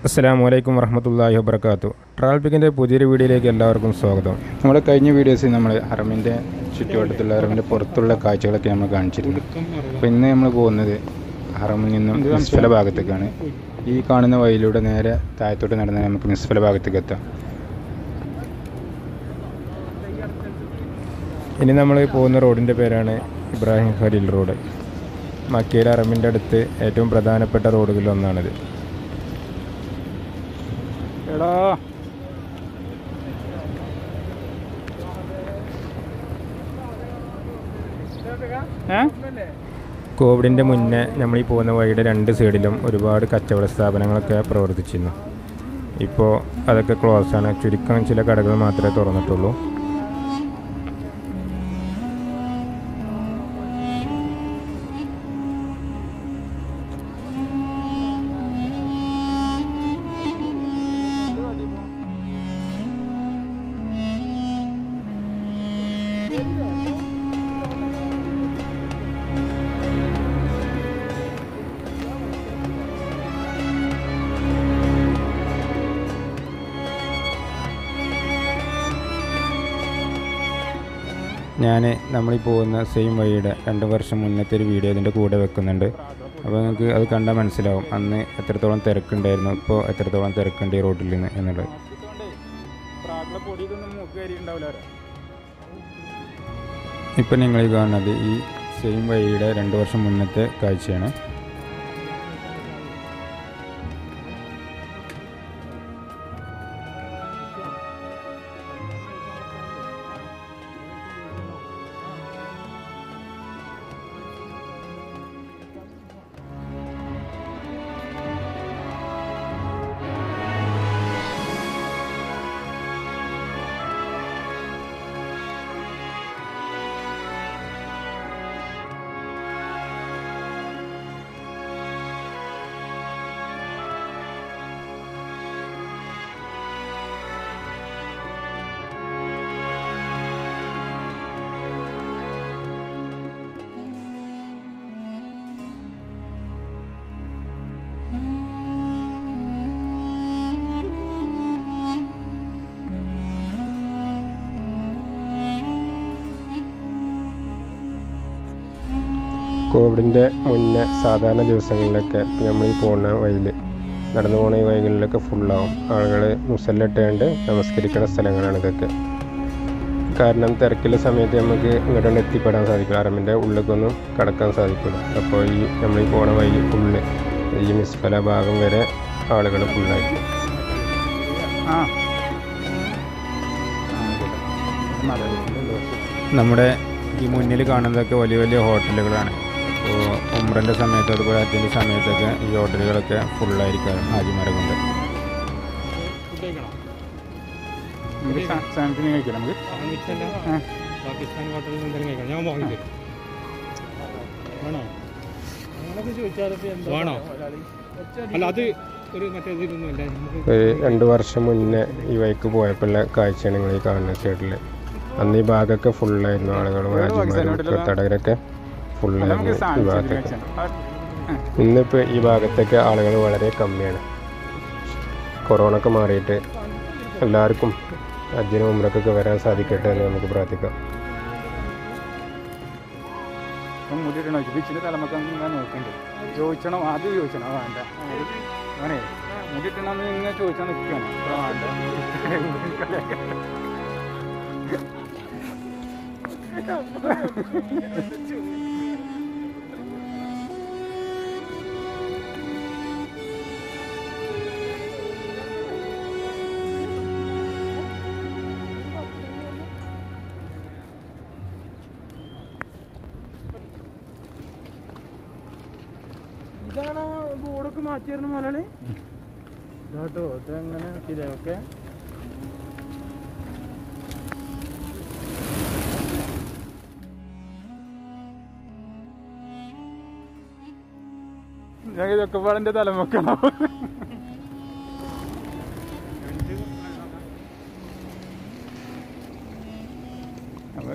അസ്സലാമു അലൈക്കും വറഹമത്തല്ലാഹി വബർക്കാത്തു ട്രാവൽ പിക്കിൻ്റെ പുതിയൊരു വീഡിയോയിലേക്ക് എല്ലാവർക്കും സ്വാഗതം നമ്മൾ കഴിഞ്ഞ വീഡിയോസിൽ നമ്മൾ ഹറമിൻ്റെ ചുറ്റുവട്ടത്തുള്ള ഹറമിൻ്റെ പുറത്തുള്ള കാഴ്ചകളൊക്കെ നമ്മൾ കാണിച്ചിരുന്നു അപ്പോൾ ഇന്ന് നമ്മൾ പോകുന്നത് ഹറമിൽ നിന്നും മിസ്ഫല ഭാഗത്തേക്കാണ് ഈ കാണുന്ന വഴിയിലൂടെ നേരെ താഴത്തോട്ട് നടന്നാൽ നമുക്ക് മിസ്ഫല ഭാഗത്തേക്ക് എത്താം ഇനി നമ്മൾ പോകുന്ന റോഡിൻ്റെ പേരാണ് ഇബ്രാഹിം ഖലീൽ റോഡ് മക്കയിൽ അറമിൻ്റെ അടുത്ത് ഏറ്റവും പ്രധാനപ്പെട്ട റോഡുകളിൽ ഒന്നാണിത് എടാ കോവിഡിൻ്റെ മുന്നേ നമ്മൾ ഈ പോകുന്ന വഴിയുടെ രണ്ട് സൈഡിലും ഒരുപാട് കച്ചവട സ്ഥാപനങ്ങളൊക്കെ പ്രവർത്തിച്ചിരുന്നു ഇപ്പോൾ അതൊക്കെ ക്ലോസ് ആണ് ചുരുക്കം ചില കടകൾ മാത്രമേ തുറന്നിട്ടുള്ളൂ ഞാൻ നമ്മളീ പോകുന്ന സെയിം വഴിയുടെ രണ്ട് വർഷം മുന്നത്തെ ഒരു വീഡിയോ ഇതിൻ്റെ കൂടെ വെക്കുന്നുണ്ട് അപ്പോൾ നിങ്ങൾക്ക് അത് കണ്ടാൽ മനസ്സിലാവും അന്ന് എത്രത്തോളം തിരക്കുണ്ടായിരുന്നു ഇപ്പോൾ എത്രത്തോളം തിരക്കുണ്ട് ഈ റോഡിൽ നിന്ന് എന്നുള്ളത് ഇപ്പം നിങ്ങൾ ഈ കാണുന്നത് ഈ സെയിം വഴിയുടെ രണ്ട് വർഷം മുന്നത്തെ കാഴ്ചയാണ് കോവിഡിൻ്റെ മുന്നേ സാധാരണ ദിവസങ്ങളിലൊക്കെ നമ്മൾ ഈ പോകുന്ന വഴിയിൽ നടന്നു പോകുന്ന ഈ വഴികളിലൊക്കെ ഫുള്ളാവും ആളുകൾ മുസല്ലിട്ടുകൊണ്ട് നമസ്കരിക്കുന്ന സ്ഥലങ്ങളാണ് ഇതൊക്കെ കാരണം തിരക്കുള്ള സമയത്ത് നമുക്ക് ഇങ്ങോട്ട് എത്തിപ്പെടാൻ സാധിക്കില്ല അറമിൻ്റെ ഉള്ളിലേക്കൊന്നും കടക്കാൻ സാധിക്കില്ല അപ്പോൾ ഈ നമ്മൾ ഈ പോണ വഴി ഫുള്ള് ഈ മിസ്ഫല ഭാഗം വരെ ആളുകൾ ഫുള്ളായിരിക്കും നമ്മുടെ ഈ മുന്നിൽ കാണുന്നതൊക്കെ വലിയ വലിയ ഹോട്ടലുകളാണ് അപ്പോൾ ഉമ്രൻ്റെ സമയത്ത് അതുപോലെ അതിൻ്റെ സമയത്തൊക്കെ ഈ ഹോട്ടലുകളൊക്കെ ഫുള്ളായിരിക്കും ഹാജിമാരെ കൊണ്ട് നമുക്ക് സാ- സാധനത്തിന് കഴിക്കാം നമുക്ക് വാങ്ങിച്ചല്ല ആ. പാകിസ്ഥാൻ ഹോട്ടലിൽ നിന്ന് എന്തെങ്കിലും കഴിക്കാം ഞാൻ വാങ്ങിത്തരും വേണോ അങ്ങനൊക്കെ ചോദിച്ചാലപ്പോ എന്താ വേണോ? ഒരാള് ഒറ്റ അല്ല അത് ഒരു മറ്റേ ഇതിലൊന്നുമില്ല നമുക്ക് ഒരു രണ്ട് വർഷം മുന്നേ ഈ വഴിക്ക് പോയപ്പോഴുള്ള കാഴ്ചയാണ് നിങ്ങൾ ഈ കാണുന്ന സൈഡിൽ അന്ന് ഈ ഭാഗമൊക്കെ ഫുള്ളായിരുന്നു ആളുകളും ഹാജിമാരും തീർത്ഥാടകരൊക്കെ ഫുള്ളായിരുന്നു നമുക്ക് ഈ സാധനത്തിന് ഭാഗത്തൊക്കെ കഴിക്കാം ഇന്നിപ്പോൾ ഈ ഭാഗത്തൊക്കെ ആളുകൾ വളരെ കമ്മിയാണ് കൊറോണ ഒക്കെ മാറിയിട്ട് എല്ലാവർക്കും അജ്ജിനും ഉമ്രക്കൊക്കെ വരാൻ സാധിക്കട്ടെ എന്ന് നമുക്ക് പ്രാർത്ഥിക്കാം അപ്പം മുടിയിടണോ ബീച്ചിൻ്റെ തലമൊക്കെ ഞാൻ നോക്കണ്ട് ചോദിച്ചണോ ആദ്യം ചോദിച്ചണോ ആ, വേണ്ട അവനെ മുടിയിട്ടണമെന്ന് ഇങ്ങനെ ചോദിച്ചാൽ നിൽക്കുകയാണ് അപ്പോൾ ഇതാണ് ബോർഡൊക്കെ മാറ്റിയിരുന്നു മലയാളി ഇതാട്ടോ ഇതെങ്ങനെ ശരിയാക്കെ ഞാൻ ഇതൊക്കെ പാടിൻ്റെ തലമൊക്കണോ അപ്പൊ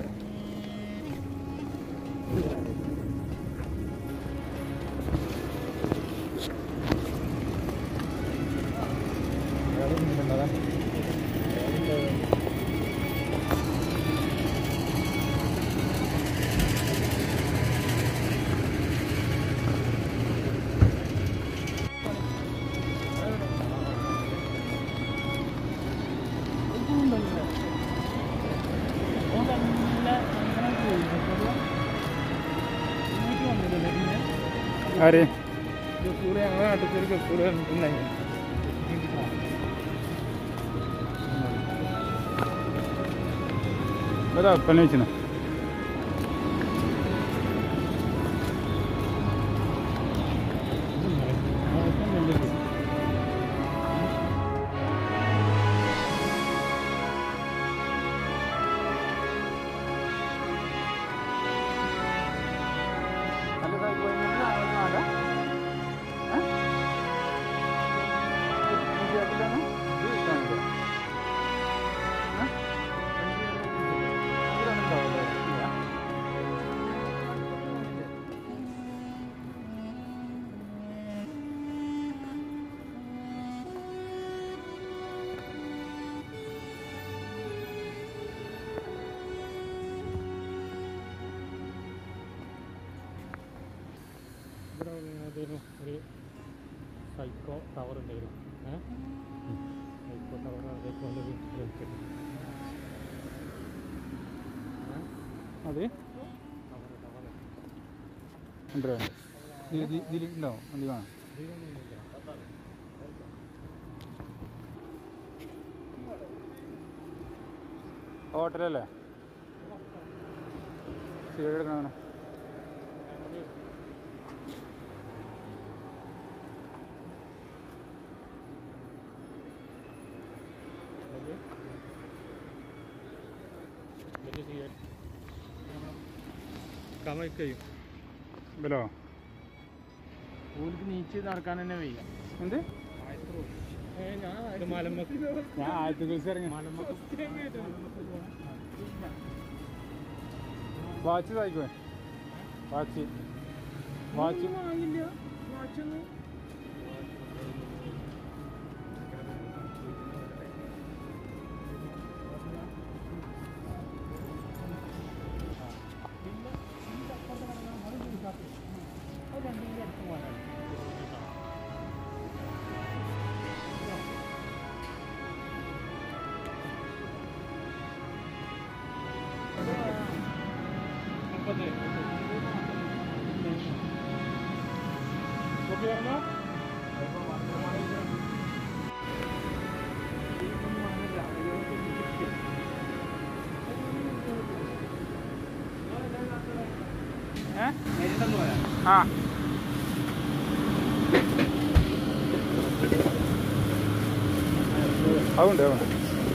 ആര് ഗഫൂർ ഞങ്ങളുടെ നാട്ടിൽ ഒരു ഗഫൂർ കണ്ടിട്ടുണ്ടായിരുന്നു അതാ പണി വെച്ചിന് ഇവിടെ ഏതെങ്കിലും ഒരു സൈക്കോ ടവർ ഉണ്ടായിരുന്നു ഏഹ് സൈക്കോ ടവർ അതേപോലെ ഒരു ലഭിച്ചിട്ടുണ്ട് അതെ ടവർ ടവർ ഉണ്ടോ ഇതിലുണ്ടോ വണ്ടി കാണാം ഹോട്ടലല്ലേ സീഡ് എടുക്കണം കമയ്ക്കയും ഇവലോ ഓലിക്ക് നീച്ച് നടക്കാൻ തന്നെ വയ്യ എന്ത് ഇത് മലമ്മക്ക് ഞാൻ ആദ്യത്തെ ദിവസം ഇറങ്ങി വാച്ച് വായിക്കുവേ വാച്ച് വാച്ച് വാങ്ങില്ല വാച്ചൊന്നും ആ അതുണ്ട് അതുണ്ട്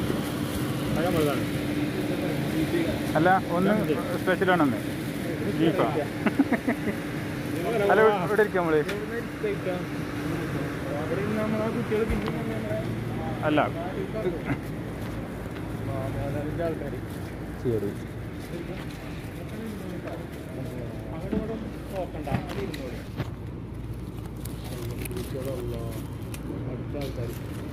അല്ല ഒന്ന് സ്പെഷ്യൽ ആണെന്ന് ബീഫാ അല്ല ഇവിടെ- ഇവിടെ ഇരിക്കാം നമ്മള് അവിടെ നമ്മളെ കുട്ടികൾ പിന്നെ അല്ല ആൾക്കാർ ശരി അങ്ങോട്ടും ഇങ്ങോട്ടും നോക്കണ്ട അവിടെ ഇരുന്നോളി അടുത്ത ആൾക്കാർ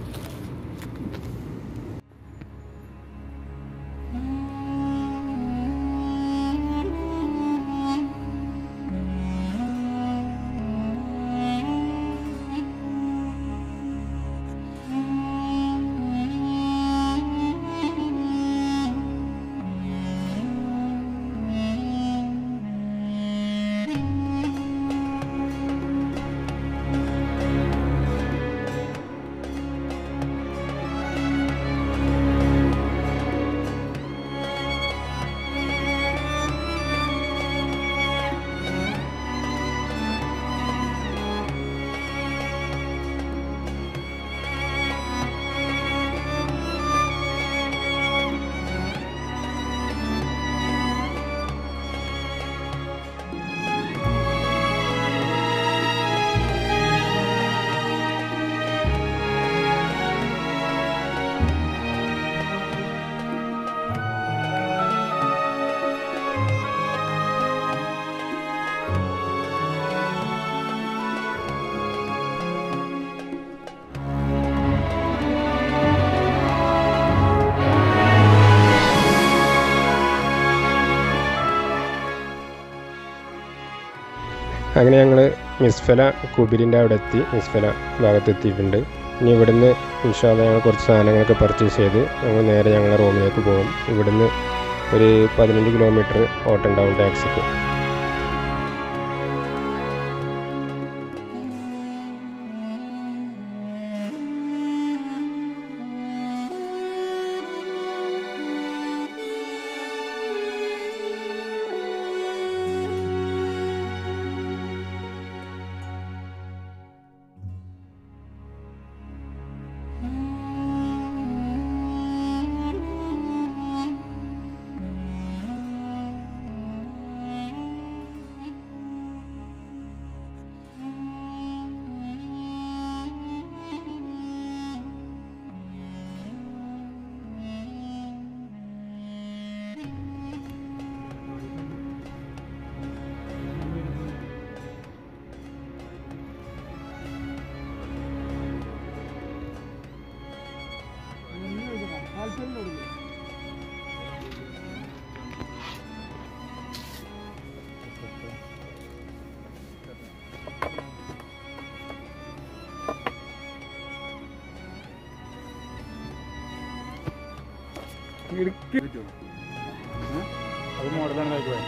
അങ്ങനെ ഞങ്ങൾ മിസ്ഫല കുബിരിൻ്റെ അവിടെ എത്തി മിസ്ഫല ഭാഗത്ത് എത്തിയിട്ടുണ്ട് ഇനി ഇവിടുന്ന് ഇൻഷാല്ല ഞങ്ങൾ കുറച്ച് സാധനങ്ങളൊക്കെ പർച്ചേസ് ചെയ്ത് ഞങ്ങൾ നേരെ ഞങ്ങളുടെ റൂമിലേക്ക് പോകും ഇവിടുന്ന് ഒരു പതിനഞ്ച് കിലോമീറ്റർ ഓട്ടം ഉണ്ടാവും ടാക്സിക്ക് അത് മോഡലാണ് കഴിക്കുവാൻ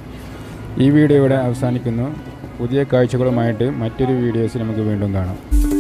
ഈ വീഡിയോ ഇവിടെ അവസാനിക്കുന്നു പുതിയ കാഴ്ചകളുമായിട്ട് മറ്റൊരു വീഡിയോസിൽ നമുക്ക് വീണ്ടും കാണാം